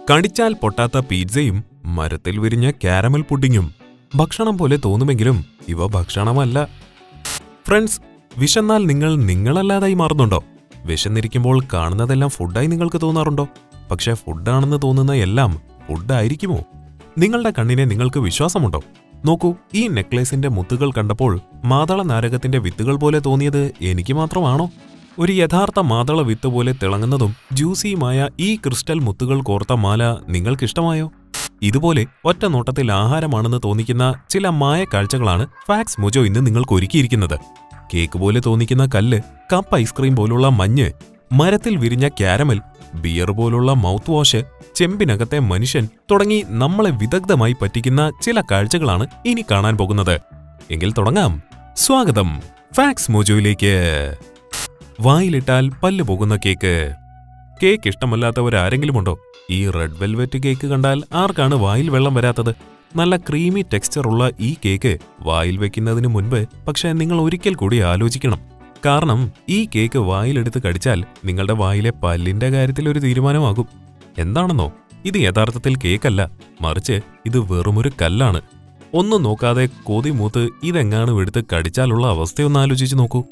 കടിച്ചാൽ പൊട്ടാത്ത പിസ്സയും മരത്തിൽ വിരിഞ്ഞ കാരമൽ പുഡിങ്ങും ഭക്ഷണം പോലെ തോന്നുമെങ്കിലും ഇവ ഭക്ഷണമല്ല ഫ്രണ്ട്സ് വിശന്നാൽ നിങ്ങൾ നിങ്ങളല്ലാതായി മാറുന്നുണ്ടോ വിശന്നിരിക്കുമ്പോൾ കാണുന്നതെല്ലാം ഫുഡായി നിങ്ങൾക്ക് തോന്നാറുണ്ടോ പക്ഷേ ഫുഡാണെന്ന് തോന്നുന്ന എല്ലാം ഫുഡായിരിക്കുമോ നിങ്ങളുടെ കണ്ണിനെ നിങ്ങൾക്ക് വിശ്വാസമുണ്ടോ നോക്കൂ ഈ നെക്ലേസിന്റെ മുത്തുകൾ കണ്ടപ്പോൾ മാതള നാരകത്തിന്റെ വിത്തുകൾ പോലെ തോന്നിയത് എനിക്ക് മാത്രമാണോ ഒരു യഥാർത്ഥ മാതള വിത്ത് പോലെ തിളങ്ങുന്നതും ജ്യൂസിയുമായ ഈ ക്രിസ്റ്റൽ മുത്തുകൾ കോർത്ത മാല നിങ്ങൾക്കിഷ്ടമായോ ഇതുപോലെ ഒറ്റ നോട്ടത്തിൽ ആഹാരമാണെന്ന് തോന്നിക്കുന്ന ചില മായ കാഴ്ചകളാണ് ഫാക്സ് മൊജോ ഇന്ന് നിങ്ങൾക്ക് ഒരുക്കിയിരിക്കുന്നത് കേക്ക് പോലെ തോന്നിക്കുന്ന കല്ല് കപ്പ് ഐസ്ക്രീം പോലുള്ള മഞ്ഞ് മരത്തിൽ വിരിഞ്ഞ ക്യാരമൽ ബിയർ പോലുള്ള മൗത്ത് വാഷ് ചെമ്പിനകത്തെ മനുഷ്യൻ തുടങ്ങി നമ്മളെ വിദഗ്ധമായി പറ്റിക്കുന്ന ചില കാഴ്ചകളാണ് ഇനി കാണാൻ പോകുന്നത് എങ്കിൽ തുടങ്ങാം സ്വാഗതം ഫാക്സ് മോജോയിലേക്ക് വായിലിട്ടാൽ പല്ല് പോകുന്ന കേക്ക് കേക്ക് ഇഷ്ടമല്ലാത്തവരാരെങ്കിലും ഉണ്ടോ ഈ റെഡ് വെൽവെറ്റ് കേക്ക് കണ്ടാൽ ആർക്കാണ് വായിൽ വെള്ളം വരാത്തത് നല്ല ക്രീമി ടെക്സ്ചർ ഉള്ള ഈ കേക്ക് വായിൽ വെക്കുന്നതിന് മുൻപ് പക്ഷേ നിങ്ങൾ ഒരിക്കൽ കൂടി ആലോചിക്കണം കാരണം ഈ കേക്ക് വായിലെടുത്ത് കടിച്ചാൽ നിങ്ങളുടെ വായിലെ പല്ലിന്റെ കാര്യത്തിൽ ഒരു തീരുമാനമാകും എന്താണെന്നോ ഇത് യഥാർത്ഥത്തിൽ കേക്കല്ല മറിച്ച് ഇത് വെറുമൊരു കല്ലാണ് ഒന്നും നോക്കാതെ കൊതി മൂത്ത് ഇതെങ്ങാനും എടുത്ത് കടിച്ചാലുള്ള അവസ്ഥയൊന്ന് ആലോചിച്ച് നോക്കൂ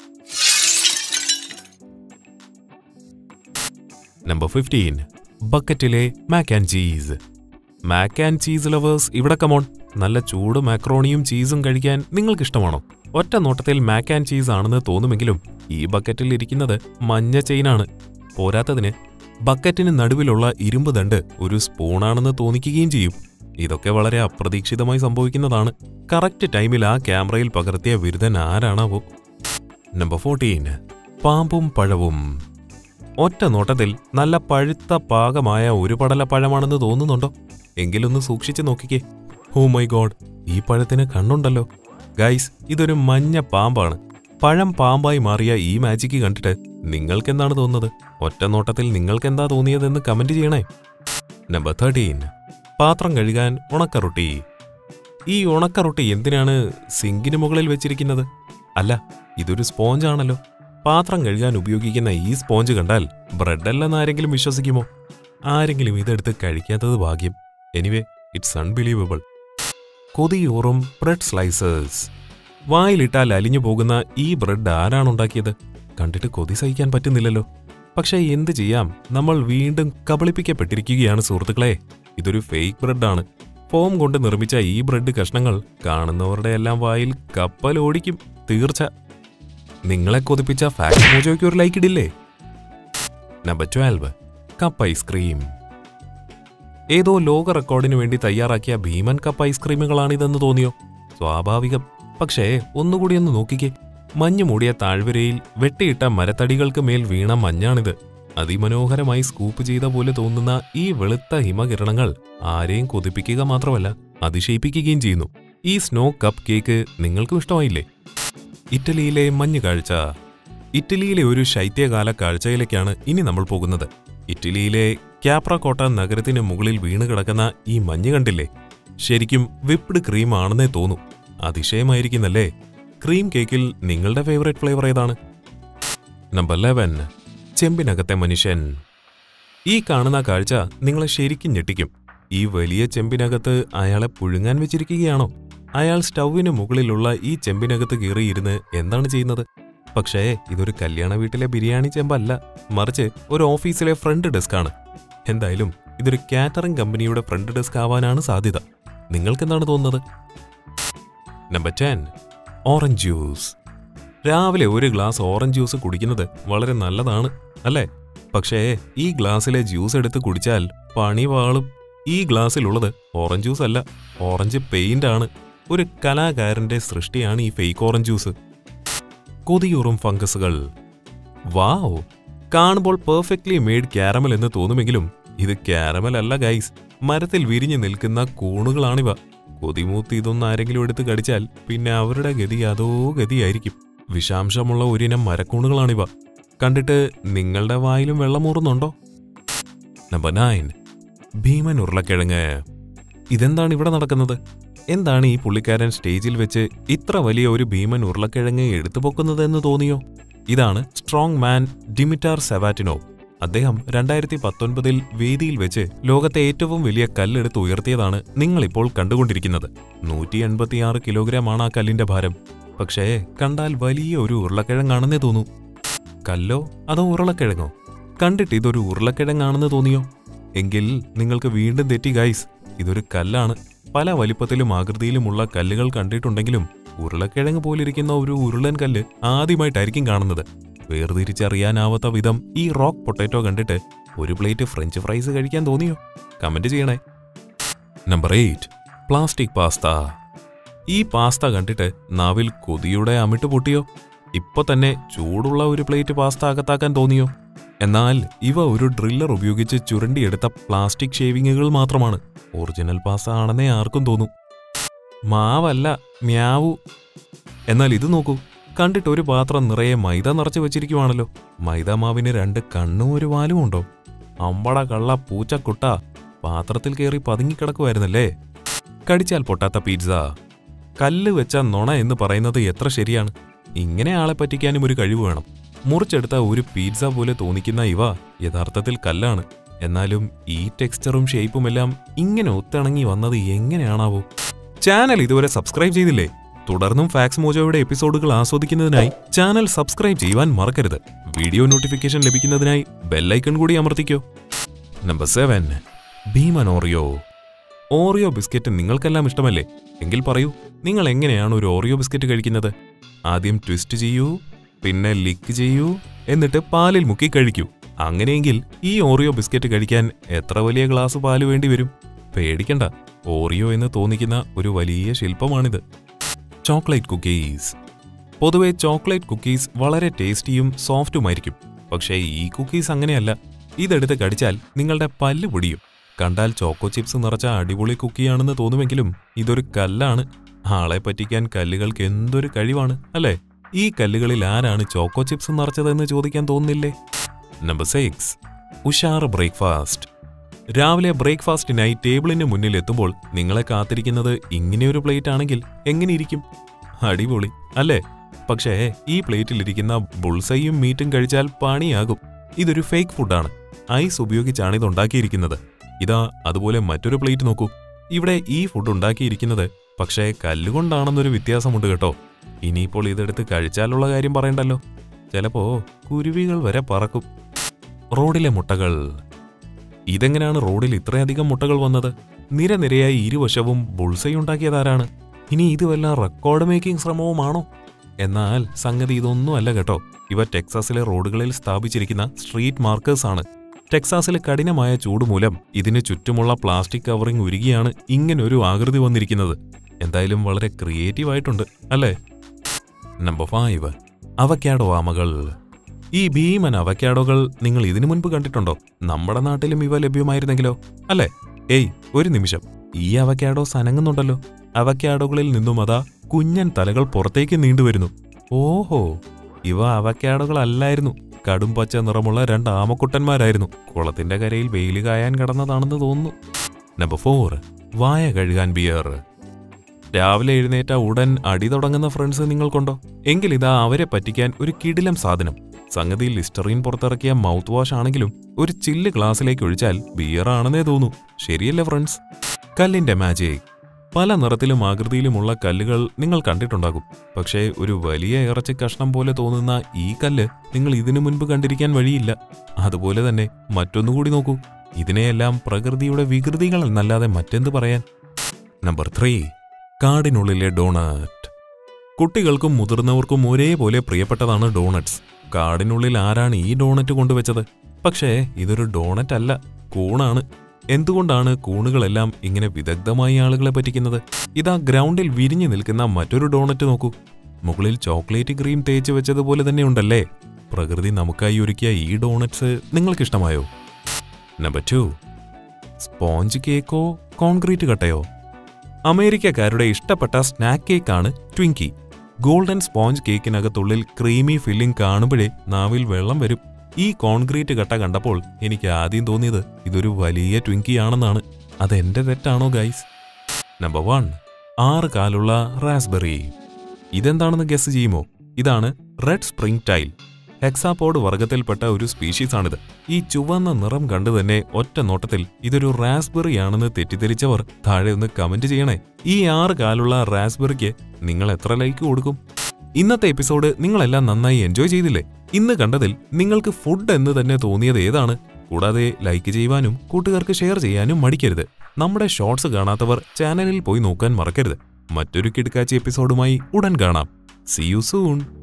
നമ്പർ ഫിഫ്റ്റീൻ ബക്കറ്റിലെ mac and cheese mac and cheese lovers ഇവിടെ കമോൺ നല്ല ചൂട് മാക്രോണിയും ചീസും കഴിക്കാൻ നിങ്ങൾക്ക് ഇഷ്ടമാണോ ഒറ്റ നോട്ടത്തിൽ മാക്ക് ആൻഡ് ചീസ് ആണെന്ന് തോന്നുമെങ്കിലും ഈ ബക്കറ്റിൽ ഇരിക്കുന്നത് മഞ്ഞ ചെയിനാണ് പോരാത്തതിന് ബക്കറ്റിന് നടുവിലുള്ള ഇരുമ്പ് ദണ്ട് ഒരു സ്പൂണാണെന്ന് തോന്നിക്കുകയും ചെയ്യും ഇതൊക്കെ വളരെ അപ്രതീക്ഷിതമായി സംഭവിക്കുന്നതാണ് കറക്റ്റ് ടൈമിൽ ആ ക്യാമറയിൽ പകർത്തിയ വിരുദ്ധൻ ആരാണാവോ നമ്പർ ഫോർട്ടീൻ പാമ്പും പഴവും ഒറ്റ നോട്ടത്തിൽ നല്ല പഴുത്ത പാകമായ ഒരു പടല പഴമാണെന്ന് തോന്നുന്നുണ്ടോ എങ്കിലൊന്ന് സൂക്ഷിച്ചു നോക്കിക്കേ ഓ മൈ ഗോഡ് ഈ പഴത്തിന് കണ്ണുണ്ടല്ലോ ഗൈസ് ഇതൊരു മഞ്ഞ പാമ്പാണ് പഴം പാമ്പായി മാറിയ ഈ മാജിക്ക് കണ്ടിട്ട് നിങ്ങൾക്കെന്താണ് തോന്നുന്നത് ഒറ്റ നോട്ടത്തിൽ നിങ്ങൾക്കെന്താ തോന്നിയതെന്ന് കമന്റ് ചെയ്യണേ നമ്പർ തേർട്ടീൻ പാത്രം കഴുകാൻ ഉണക്കറൊട്ടി ഈ ഉണക്കറൊട്ടി എന്തിനാണ് സിങ്കിന് മുകളിൽ വെച്ചിരിക്കുന്നത് അല്ല ഇതൊരു സ്പോഞ്ചാണല്ലോ പാത്രം കഴുകാൻ ഉപയോഗിക്കുന്ന ഈ സ്പോഞ്ച് കണ്ടാൽ ബ്രെഡല്ലെന്ന് ആരെങ്കിലും വിശ്വസിക്കുമോ ആരെങ്കിലും ഇതെടുത്ത് കഴിക്കാത്തത് ഭാഗ്യം എനിവേ ഇറ്റ്സ് അൺബിലീവബിൾ കൊതിയൂറും ബ്രെഡ് സ്ലൈസേഴ്സ് വായിലിട്ടാൽ അലിഞ്ഞു പോകുന്ന ഈ ബ്രെഡ് ആരാണുണ്ടാക്കിയത് കണ്ടിട്ട് കൊതി സഹിക്കാൻ പറ്റുന്നില്ലല്ലോ പക്ഷേ എന്ത് ചെയ്യാം നമ്മൾ വീണ്ടും കബളിപ്പിക്കപ്പെട്ടിരിക്കുകയാണ് സുഹൃത്തുക്കളെ ഇതൊരു ഫേക്ക് ബ്രെഡാണ് ഫോം കൊണ്ട് നിർമ്മിച്ച ഈ ബ്രെഡ് കഷ്ണങ്ങൾ കാണുന്നവരുടെ എല്ലാം വായിൽ കപ്പൽ ഓടിക്കും തീർച്ച നിങ്ങളെ കൊതിപ്പിച്ച ഫാക്ട് മോജോയ്ക്ക് ഒരു ലൈക്ക് ഇടില്ലേ നമ്പർ ട്വൽവ് കപ്പ് ഐസ്ക്രീം ഏതോ ലോക റെക്കോർഡിന് വേണ്ടി തയ്യാറാക്കിയ ഭീമൻ കപ്പ് ഐസ്ക്രീമുകളാണിതെന്ന് തോന്നിയോ സ്വാഭാവികം പക്ഷേ ഒന്നുകൂടി ഒന്ന് നോക്കിക്കേ മഞ്ഞു മൂടിയ താഴ്വരയിൽ വെട്ടിയിട്ട മരത്തടികൾക്ക് മേൽ വീണ മഞ്ഞാണിത് അതിമനോഹരമായി സ്കൂപ്പ് ചെയ്ത പോലെ തോന്നുന്ന ഈ വെളുത്ത ഹിമകിരണങ്ങൾ ആരെയും കൊതിപ്പിക്കുക മാത്രമല്ല അതിശയിപ്പിക്കുകയും ചെയ്യുന്നു ഈ സ്നോ കപ്പ് കേക്ക് നിങ്ങൾക്കും ഇഷ്ടമായില്ലേ ഇറ്റലിയിലെ മഞ്ഞ് കാഴ്ച ഇറ്റലിയിലെ ഒരു ശൈത്യകാല കാഴ്ചയിലേക്കാണ് ഇനി നമ്മൾ പോകുന്നത് ഇറ്റലിയിലെ ക്യാപ്രക്കോട്ട നഗരത്തിന് മുകളിൽ വീണ് കിടക്കുന്ന ഈ മഞ്ഞ് കണ്ടില്ലേ ശരിക്കും വിപ്ഡ് ക്രീം ആണെന്നേ തോന്നൂ അതിശയമായിരിക്കുന്നല്ലേ ക്രീം കേക്കിൽ നിങ്ങളുടെ ഫേവറേറ്റ് ഫ്ലേവർ ഏതാണ് നമ്പർ ലെവൻ ചെമ്പിനകത്തെ മനുഷ്യൻ ഈ കാണുന്ന കാഴ്ച നിങ്ങളെ ശരിക്കും ഞെട്ടിക്കും ഈ വലിയ ചെമ്പിനകത്ത് അയാളെ പുഴുങ്ങാൻ വെച്ചിരിക്കുകയാണോ അയാൾ സ്റ്റൗവിന് മുകളിലുള്ള ഈ ചെമ്പിനകത്ത് കയറിയിരുന്ന് എന്താണ് ചെയ്യുന്നത് പക്ഷേ ഇതൊരു കല്യാണ വീട്ടിലെ ബിരിയാണി ചെമ്പല്ല മറിച്ച് ഒരു ഓഫീസിലെ ഫ്രണ്ട് ഡെസ്ക് ആണ് എന്തായാലും ഇതൊരു കാറ്ററിംഗ് കമ്പനിയുടെ ഫ്രണ്ട് ഡെസ്ക് ആവാനാണ് സാധ്യത നിങ്ങൾക്കെന്താണ് തോന്നുന്നത് നമ്പർ ടെൻ ഓറഞ്ച് ജ്യൂസ് രാവിലെ ഒരു ഗ്ലാസ് ഓറഞ്ച് ജ്യൂസ് കുടിക്കുന്നത് വളരെ നല്ലതാണ് അല്ലേ പക്ഷേ ഈ ഗ്ലാസ്സിലെ ജ്യൂസ് എടുത്ത് കുടിച്ചാൽ പണി വാളും ഈ ഗ്ലാസ്സിലുള്ളത് ഓറഞ്ച് ജ്യൂസ് അല്ല ഓറഞ്ച് പെയിന്റ് ആണ് ഒരു കലാകാരന്റെ സൃഷ്ടിയാണ് ഈ ഫേക്ക് ഓറഞ്ച് ജ്യൂസ് കൊതിയൂറും ഫംഗസുകൾ വാവ് കാണുമ്പോൾ പെർഫെക്റ്റ്ലി മെയ്ഡ് ക്യാരമൽ എന്ന് തോന്നുമെങ്കിലും ഇത് ക്യാരമൽ അല്ല ഗൈസ് മരത്തിൽ വിരിഞ്ഞു നിൽക്കുന്ന കൂണുകളാണിവ കൊതിമൂത്ത് ഇതൊന്നും ആരെങ്കിലും എടുത്ത് കടിച്ചാൽ പിന്നെ അവരുടെ ഗതി അതോ ഗതിയായിരിക്കും വിഷാംശമുള്ള ഒരിനം മരക്കൂണുകളാണിവ കണ്ടിട്ട് നിങ്ങളുടെ വായിലും വെള്ളമൂറുന്നുണ്ടോ നമ്പർ നയൻ ഭീമൻ ഉരുളക്കിഴങ്ങ് ഇതെന്താണ് ഇവിടെ നടക്കുന്നത് എന്താണ് ഈ പുള്ളിക്കാരൻ സ്റ്റേജിൽ വെച്ച് ഇത്ര വലിയ ഒരു ഭീമൻ ഉരുളക്കിഴങ്ങ് എടുത്തു പൊക്കുന്നതെന്ന് തോന്നിയോ ഇതാണ് സ്ട്രോങ് മാൻ ഡിമിറ്റാർ സെവാറ്റിനോ അദ്ദേഹം രണ്ടായിരത്തി പത്തൊൻപതിൽ വേദിയിൽ വെച്ച് ലോകത്തെ ഏറ്റവും വലിയ കല്ലെടുത്ത് ഉയർത്തിയതാണ് നിങ്ങളിപ്പോൾ കണ്ടുകൊണ്ടിരിക്കുന്നത് നൂറ്റി എൺപത്തിയാറ് കിലോഗ്രാമാണ് ആ കല്ലിന്റെ ഭാരം പക്ഷേ കണ്ടാൽ വലിയ ഒരു ഉരുളക്കിഴങ്ങാണെന്നേ തോന്നൂ കല്ലോ അതോ ഉരുളക്കിഴങ്ങോ കണ്ടിട്ട് ഇതൊരു ഉരുളക്കിഴങ്ങാണെന്ന് തോന്നിയോ എങ്കിൽ നിങ്ങൾക്ക് വീണ്ടും തെറ്റി ഗൈസ് ഇതൊരു കല്ലാണ് പല വലിപ്പത്തിലും ആകൃതിയിലുമുള്ള കല്ലുകൾ കണ്ടിട്ടുണ്ടെങ്കിലും ഉരുളക്കിഴങ്ങ് പോലിരിക്കുന്ന ഒരു ഉരുളൻ കല്ല് ആദ്യമായിട്ടായിരിക്കും കാണുന്നത് വേർതിരിച്ചറിയാനാവാത്ത വിധം ഈ റോക്ക് പൊട്ടാറ്റോ കണ്ടിട്ട് ഒരു പ്ലേറ്റ് ഫ്രഞ്ച് ഫ്രൈസ് കഴിക്കാൻ തോന്നിയോ കമന്റ് ചെയ്യണേ നമ്പർ എയ്റ്റ് പ്ലാസ്റ്റിക് പാസ്ത ഈ പാസ്ത കണ്ടിട്ട് നാവിൽ കൊതിയുടെ അമിട്ട് പൊട്ടിയോ ഇപ്പൊ തന്നെ ചൂടുള്ള ഒരു പ്ലേറ്റ് പാസ്ത അകത്താക്കാൻ തോന്നിയോ എന്നാൽ ഇവ ഒരു ഡ്രില്ലർ ഉപയോഗിച്ച് ചുരണ്ടിയെടുത്ത പ്ലാസ്റ്റിക് ഷേവിങ്ങുകൾ മാത്രമാണ് ഒറിജിനൽ പാസ്ത ആണെന്നേ ആർക്കും തോന്നും മാവല്ല മ്യാവു എന്നാൽ ഇത് നോക്കൂ കണ്ടിട്ട് ഒരു പാത്രം നിറയെ മൈദ നിറച്ച് വെച്ചിരിക്കുവാണല്ലോ മൈദ മാവിന് രണ്ട് കണ്ണും ഒരു വാലും ഉണ്ടോ അമ്പട കള്ള പൂച്ചക്കുട്ട പാത്രത്തിൽ കയറി പതുങ്ങിക്കിടക്കുമായിരുന്നല്ലേ കടിച്ചാൽ പൊട്ടാത്ത പിസ്സ കല്ല് വെച്ച നുണ എന്ന് പറയുന്നത് എത്ര ശരിയാണ് ഇങ്ങനെ ആളെ പറ്റിക്കാനും ഒരു കഴിവ് വേണം മുറിച്ചെടുത്ത ഒരു പിസ്സ പോലെ തോന്നിക്കുന്ന ഇവ യഥാർത്ഥത്തിൽ കല്ലാണ് എന്നാലും ഈ ടെക്സ്ചറും ഷേപ്പുമെല്ലാം ഇങ്ങനെ ഒത്തിണങ്ങി വന്നത് എങ്ങനെയാണാവോ ചാനൽ ഇതുവരെ സബ്സ്ക്രൈബ് ചെയ്തില്ലേ തുടർന്നും ഫാക്സ് മോജോയുടെ എപ്പിസോഡുകൾ ആസ്വദിക്കുന്നതിനായി ചാനൽ സബ്സ്ക്രൈബ് ചെയ്യുവാൻ മറക്കരുത് വീഡിയോ നോട്ടിഫിക്കേഷൻ ലഭിക്കുന്നതിനായി ബെല്ലൈക്കൺ കൂടി അമർത്തിക്കോ നമ്പർ സെവൻ ഭീമൻ ഓറിയോ ഓറിയോ ബിസ്ക്കറ്റ് നിങ്ങൾക്കെല്ലാം ഇഷ്ടമല്ലേ എങ്കിൽ പറയൂ നിങ്ങൾ എങ്ങനെയാണ് ഒരു ഓറിയോ ബിസ്ക്കറ്റ് കഴിക്കുന്നത് ആദ്യം ട്വിസ്റ്റ് ചെയ്യൂ പിന്നെ ലിക്ക് ചെയ്യൂ എന്നിട്ട് പാലിൽ മുക്കി കഴിക്കൂ അങ്ങനെയെങ്കിൽ ഈ ഓറിയോ ബിസ്ക്കറ്റ് കഴിക്കാൻ എത്ര വലിയ ഗ്ലാസ് പാല് വേണ്ടി വരും പേടിക്കണ്ട ഓറിയോ എന്ന് തോന്നിക്കുന്ന ഒരു വലിയ ശില്പമാണിത് ചോക്ലേറ്റ് കുക്കീസ് പൊതുവെ ചോക്ലേറ്റ് കുക്കീസ് വളരെ ടേസ്റ്റിയും സോഫ്റ്റുമായിരിക്കും പക്ഷേ ഈ കുക്കീസ് അങ്ങനെയല്ല ഇതെടുത്ത് കടിച്ചാൽ നിങ്ങളുടെ പല്ല് പൊടിയും കണ്ടാൽ ചോക്കോ ചിപ്സ് നിറച്ച അടിപൊളി കുക്കിയാണെന്ന് തോന്നുമെങ്കിലും ഇതൊരു കല്ലാണ് ആളെ പറ്റിക്കാൻ കല്ലുകൾക്ക് എന്തൊരു കഴിവാണ് അല്ലേ ഈ കല്ലുകളിൽ ആരാണ് ചോക്കോ ചിപ്സ് നിറച്ചതെന്ന് ചോദിക്കാൻ തോന്നുന്നില്ലേ നമ്പർ സിക്സ് ഉഷാർ ബ്രേക്ക്ഫാസ്റ്റ് രാവിലെ ബ്രേക്ക്ഫാസ്റ്റിനായി ടേബിളിന് മുന്നിൽ എത്തുമ്പോൾ നിങ്ങളെ കാത്തിരിക്കുന്നത് ഇങ്ങനെയൊരു പ്ലേറ്റ് ആണെങ്കിൽ എങ്ങനെയിരിക്കും അടിപൊളി അല്ലേ പക്ഷേ ഈ പ്ലേറ്റിലിരിക്കുന്ന ബുൾസയും മീറ്റും കഴിച്ചാൽ പണിയാകും ഇതൊരു ഫേക്ക് ഫുഡാണ് ഐസ് ഉപയോഗിച്ചാണ് ഇത് ഉണ്ടാക്കിയിരിക്കുന്നത് ഇതാ അതുപോലെ മറ്റൊരു പ്ലേറ്റ് നോക്കൂ ഇവിടെ ഈ ഫുഡ് ഉണ്ടാക്കിയിരിക്കുന്നത് പക്ഷേ കല്ലുകൊണ്ടാണെന്നൊരു വ്യത്യാസമുണ്ട് കേട്ടോ ഇനിയിപ്പോൾ ഇതെടുത്ത് കഴിച്ചാലുള്ള കാര്യം പറയണ്ടല്ലോ ചിലപ്പോ കുരുവികൾ വരെ പറക്കും റോഡിലെ മുട്ടകൾ ഇതെങ്ങനെയാണ് റോഡിൽ ഇത്രയധികം മുട്ടകൾ വന്നത് നിരനിരയായി ഇരുവശവും ബുൾസയുണ്ടാക്കിയതാരാണ് ഇനി ഇത് വല്ല റെക്കോർഡ് മേക്കിംഗ് ശ്രമവുമാണോ എന്നാൽ സംഗതി ഇതൊന്നും അല്ല കേട്ടോ ഇവ ടെക്സാസിലെ റോഡുകളിൽ സ്ഥാപിച്ചിരിക്കുന്ന സ്ട്രീറ്റ് മാർക്കേഴ്സ് ആണ് ടെക്സാസിലെ കഠിനമായ ചൂട് മൂലം ഇതിന് ചുറ്റുമുള്ള പ്ലാസ്റ്റിക് കവറിംഗ് ഉരുകിയാണ് ഇങ്ങനൊരു ആകൃതി വന്നിരിക്കുന്നത് എന്തായാലും വളരെ ക്രിയേറ്റീവ് ആയിട്ടുണ്ട് അല്ലേ നമ്പർ ഫൈവ് അവക്കാഡോ ആമകൾ ഈ ഭീമൻ അവക്കാഡോകൾ നിങ്ങൾ ഇതിനു മുൻപ് കണ്ടിട്ടുണ്ടോ നമ്മുടെ നാട്ടിലും ഇവ ലഭ്യമായിരുന്നെങ്കിലോ അല്ലേ ഏയ് ഒരു നിമിഷം ഈ അവക്കാഡോസ് അനങ്ങുന്നുണ്ടല്ലോ അവക്കാഡോകളിൽ നിന്നും അതാ കുഞ്ഞൻ തലകൾ പുറത്തേക്ക് നീണ്ടുവരുന്നു ഓഹോ ഇവ അവക്കാഡോകളല്ലായിരുന്നു കടും പച്ച നിറമുള്ള രണ്ട് ആമക്കുട്ടന്മാരായിരുന്നു കുളത്തിന്റെ കരയിൽ വെയില് കായാൻ കിടന്നതാണെന്ന് തോന്നുന്നു നമ്പർ ഫോർ വായ കഴുകാൻ ബിയർ രാവിലെ എഴുന്നേറ്റ ഉടൻ അടി തുടങ്ങുന്ന ഫ്രണ്ട്സ് നിങ്ങൾക്കുണ്ടോ എങ്കിൽ ഇതാ അവരെ പറ്റിക്കാൻ ഒരു കിടിലം സാധനം സംഗതി ലിസ്റ്ററീൻ പുറത്തിറക്കിയ മൗത്ത് വാഷ് ആണെങ്കിലും ഒരു ചില്ല് ഗ്ലാസ്സിലേക്ക് ഒഴിച്ചാൽ ബിയർ ആണെന്നേ തോന്നൂ ശരിയല്ലേ ഫ്രണ്ട്സ് കല്ലിന്റെ മാജിക് പല നിറത്തിലും ആകൃതിയിലുമുള്ള കല്ലുകൾ നിങ്ങൾ കണ്ടിട്ടുണ്ടാകും പക്ഷേ ഒരു വലിയ ഇറച്ചി കഷ്ണം പോലെ തോന്നുന്ന ഈ കല്ല് നിങ്ങൾ ഇതിനു മുൻപ് കണ്ടിരിക്കാൻ വഴിയില്ല അതുപോലെ തന്നെ മറ്റൊന്നുകൂടി നോക്കൂ ഇതിനെയെല്ലാം പ്രകൃതിയുടെ വികൃതികൾ എന്നല്ലാതെ മറ്റെന്ത് പറയാൻ നമ്പർ ത്രീ കാടിനുള്ളിലെ ഡോണറ്റ് കുട്ടികൾക്കും മുതിർന്നവർക്കും ഒരേപോലെ പ്രിയപ്പെട്ടതാണ് ഡോണറ്റ്സ് കാടിനുള്ളിൽ ആരാണ് ഈ ഡോണറ്റ് കൊണ്ടുവച്ചത് പക്ഷേ ഇതൊരു ഡോണറ്റ് അല്ല കൂണാണ് എന്തുകൊണ്ടാണ് കൂണുകളെല്ലാം ഇങ്ങനെ വിദഗ്ധമായി ആളുകളെ പറ്റിക്കുന്നത് ഇതാ ഗ്രൗണ്ടിൽ വിരിഞ്ഞു നിൽക്കുന്ന മറ്റൊരു ഡോണറ്റ് നോക്കൂ മുകളിൽ ചോക്ലേറ്റ് ക്രീം തേച്ച് വെച്ചതുപോലെ തന്നെ ഉണ്ടല്ലേ പ്രകൃതി നമുക്കായി ഒരുക്കിയ ഈ ഡോണറ്റ്സ് നിങ്ങൾക്കിഷ്ടമായോ നമ്പർ ടു സ്പോഞ്ച് കേക്കോ കോൺക്രീറ്റ് കട്ടയോ അമേരിക്കക്കാരുടെ ഇഷ്ടപ്പെട്ട സ്നാക്ക് കേക്കാണ് ട്വിങ്കി ഗോൾഡൻ സ്പോഞ്ച് കേക്കിനകത്തുള്ളിൽ ക്രീമി ഫില്ലിംഗ് കാണുമ്പോഴേ നാവിൽ വെള്ളം വരും ഈ കോൺക്രീറ്റ് കട്ട കണ്ടപ്പോൾ എനിക്ക് ആദ്യം തോന്നിയത് ഇതൊരു വലിയ ട്വിങ്കി ആണെന്നാണ് അതെന്റെ തെറ്റാണോ ഗൈസ് നമ്പർ വൺ ആറ് കാലുള്ള റാസ്ബെറി ഇതെന്താണെന്ന് ഗസ് ചെയ്യുമോ ഇതാണ് റെഡ് സ്പ്രിംഗ് ടൈൽ ഹെക്സാപോഡ് വർഗത്തിൽപ്പെട്ട ഒരു സ്പീഷീസാണിത് ഈ ചുവന്ന നിറം കണ്ടു തന്നെ ഒറ്റ നോട്ടത്തിൽ ഇതൊരു റാസ്ബെറി ആണെന്ന് തെറ്റിദ്ധരിച്ചവർ താഴെ ഒന്ന് കമന്റ് ചെയ്യണേ ഈ ആറ് കാലുള്ള റാസ്ബെറിക്ക് നിങ്ങൾ എത്ര ലൈക്ക് കൊടുക്കും ഇന്നത്തെ എപ്പിസോഡ് നിങ്ങളെല്ലാം നന്നായി എൻജോയ് ചെയ്തില്ലേ ഇന്ന് കണ്ടതിൽ നിങ്ങൾക്ക് ഫുഡ് എന്ന് തന്നെ തോന്നിയത് ഏതാണ് കൂടാതെ ലൈക്ക് ചെയ്യുവാനും കൂട്ടുകാർക്ക് ഷെയർ ചെയ്യാനും മടിക്കരുത് നമ്മുടെ ഷോർട്സ് കാണാത്തവർ ചാനലിൽ പോയി നോക്കാൻ മറക്കരുത് മറ്റൊരു കിടക്കാച്ചി എപ്പിസോഡുമായി ഉടൻ കാണാം സി യു സൂൺ